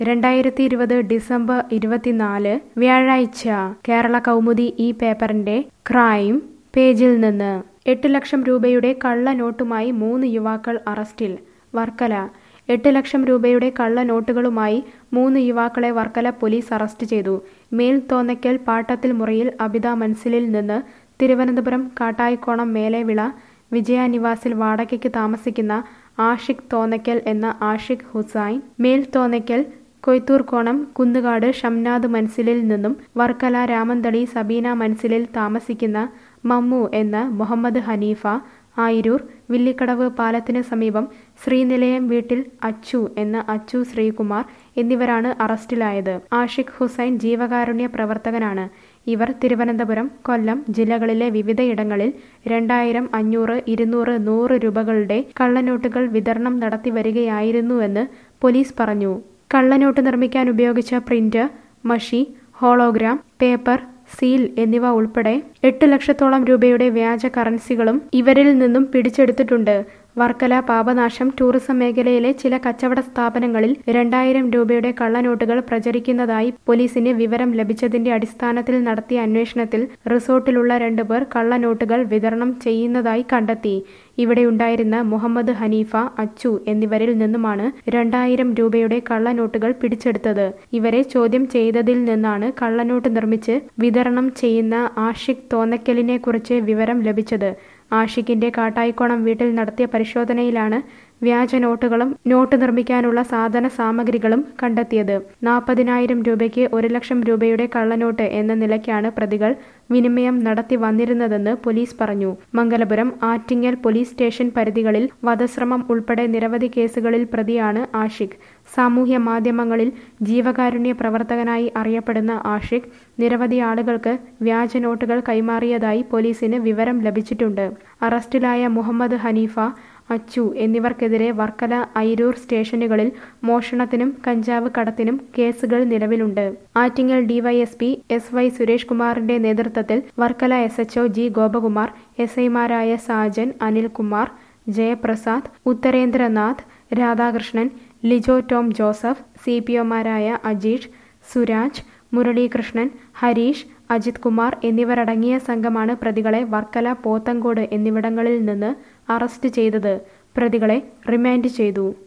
രണ്ടായിരത്തി ഇരുപത് ഡിസംബർ ഇരുപത്തിനാല് വ്യാഴാഴ്ച കേരള കൗമുദി ഈ പേപ്പറിന്റെ ക്രൈം പേജിൽ നിന്ന് എട്ട് ലക്ഷം രൂപയുടെ കള്ള നോട്ടുമായി മൂന്ന് യുവാക്കൾ അറസ്റ്റിൽ വർക്കല എട്ട് ലക്ഷം രൂപയുടെ കള്ള നോട്ടുകളുമായി മൂന്ന് യുവാക്കളെ വർക്കല പോലീസ് അറസ്റ്റ് ചെയ്തു മേൽ തോന്നയ്ക്കൽ പാട്ടത്തിൽ മുറിയിൽ അബിത മൻസിലിൽ നിന്ന് തിരുവനന്തപുരം കാട്ടായിക്കോണം മേലെവിള വിജയ നിവാസിൽ വാടകയ്ക്ക് താമസിക്കുന്ന ആഷിഖ് തോന്നയ്ക്കൽ എന്ന ആഷിഖ് ഹുസൈൻ മേൽ തോന്നയ്ക്കൽ കൊയ്ത്തൂർക്കോണം കുന്നുകാട് ഷംനാദ് മൻസിലിൽ നിന്നും വർക്കല രാമന്തളി സബീന മൻസിലിൽ താമസിക്കുന്ന മമ്മു എന്ന മുഹമ്മദ് ഹനീഫ ആയിരൂർ വില്ലിക്കടവ് പാലത്തിന് സമീപം ശ്രീനിലയം വീട്ടിൽ അച്ചു എന്ന അച്ചു ശ്രീകുമാർ എന്നിവരാണ് അറസ്റ്റിലായത് ആഷിഖ് ഹുസൈൻ ജീവകാരുണ്യ പ്രവർത്തകനാണ് ഇവർ തിരുവനന്തപുരം കൊല്ലം ജില്ലകളിലെ വിവിധയിടങ്ങളിൽ രണ്ടായിരം അഞ്ഞൂറ് ഇരുന്നൂറ് നൂറ് രൂപകളുടെ കള്ളനോട്ടുകൾ വിതരണം നടത്തി വരികയായിരുന്നുവെന്ന് പോലീസ് പറഞ്ഞു കള്ളനോട്ട് നിർമ്മിക്കാൻ ഉപയോഗിച്ച പ്രിന്റ് മഷി ഹോളോഗ്രാം പേപ്പർ സീൽ എന്നിവ ഉൾപ്പെടെ എട്ട് ലക്ഷത്തോളം രൂപയുടെ വ്യാജ കറൻസികളും ഇവരിൽ നിന്നും പിടിച്ചെടുത്തിട്ടുണ്ട് വർക്കല പാപനാശം ടൂറിസം മേഖലയിലെ ചില കച്ചവട സ്ഥാപനങ്ങളിൽ രണ്ടായിരം രൂപയുടെ കള്ളനോട്ടുകൾ പ്രചരിക്കുന്നതായി പോലീസിന് വിവരം ലഭിച്ചതിന്റെ അടിസ്ഥാനത്തിൽ നടത്തിയ അന്വേഷണത്തിൽ റിസോർട്ടിലുള്ള രണ്ടുപേർ കള്ളനോട്ടുകൾ വിതരണം ചെയ്യുന്നതായി കണ്ടെത്തി ഇവിടെയുണ്ടായിരുന്ന മുഹമ്മദ് ഹനീഫ അച്ചു എന്നിവരിൽ നിന്നുമാണ് രണ്ടായിരം രൂപയുടെ കള്ളനോട്ടുകൾ പിടിച്ചെടുത്തത് ഇവരെ ചോദ്യം ചെയ്തതിൽ നിന്നാണ് കള്ളനോട്ട് നിർമ്മിച്ച് വിതരണം ചെയ്യുന്ന ആഷിഖ് തോന്നക്കലിനെ കുറിച്ച് വിവരം ലഭിച്ചത് ആഷിഖിന്റെ കാട്ടായിക്കോണം വീട്ടിൽ നടത്തിയ പരിശോധനയിലാണ് വ്യാജ നോട്ടുകളും നോട്ട് നിർമ്മിക്കാനുള്ള സാധന സാമഗ്രികളും കണ്ടെത്തിയത് നാൽപ്പതിനായിരം രൂപയ്ക്ക് ഒരു ലക്ഷം രൂപയുടെ കള്ളനോട്ട് എന്ന നിലയ്ക്കാണ് പ്രതികൾ വിനിമയം നടത്തി വന്നിരുന്നതെന്ന് പോലീസ് പറഞ്ഞു മംഗലപുരം ആറ്റിങ്ങൽ പോലീസ് സ്റ്റേഷൻ പരിധികളിൽ വധശ്രമം ഉൾപ്പെടെ നിരവധി കേസുകളിൽ പ്രതിയാണ് ആഷിഖ് സാമൂഹ്യ മാധ്യമങ്ങളിൽ ജീവകാരുണ്യ പ്രവർത്തകനായി അറിയപ്പെടുന്ന ആഷിഖ് നിരവധി ആളുകൾക്ക് വ്യാജ നോട്ടുകൾ കൈമാറിയതായി പോലീസിന് വിവരം ലഭിച്ചിട്ടുണ്ട് അറസ്റ്റിലായ മുഹമ്മദ് ഹനീഫ അച്ചു എന്നിവർക്കെതിരെ വർക്കല ഐരൂർ സ്റ്റേഷനുകളിൽ മോഷണത്തിനും കഞ്ചാവ് കടത്തിനും കേസുകൾ നിലവിലുണ്ട് Attingal DYSP S Y Suresh കുമാറിന്റെ നേതൃത്വത്തിൽ Varkala S HO G Gopakumar S ഐമാരായ Sajan Anilkumar Jayaprasad Uthrendranath Radhakrishnan Lijo Tom Joseph C P ഒമാരായ അജീഷ് സുരാജ് മുരളീകൃഷ്ണൻ ഹരീഷ് അജിത് കുമാർ എന്നിവരടങ്ങിയ സംഘമാണ് പ്രതികളെ വർക്കല പോത്തങ്കോട് എന്നിവിടങ്ങളിൽ നിന്ന് അറസ്റ്റ് ചെയ്തത് പ്രതികളെ റിമാൻഡ് ചെയ്തു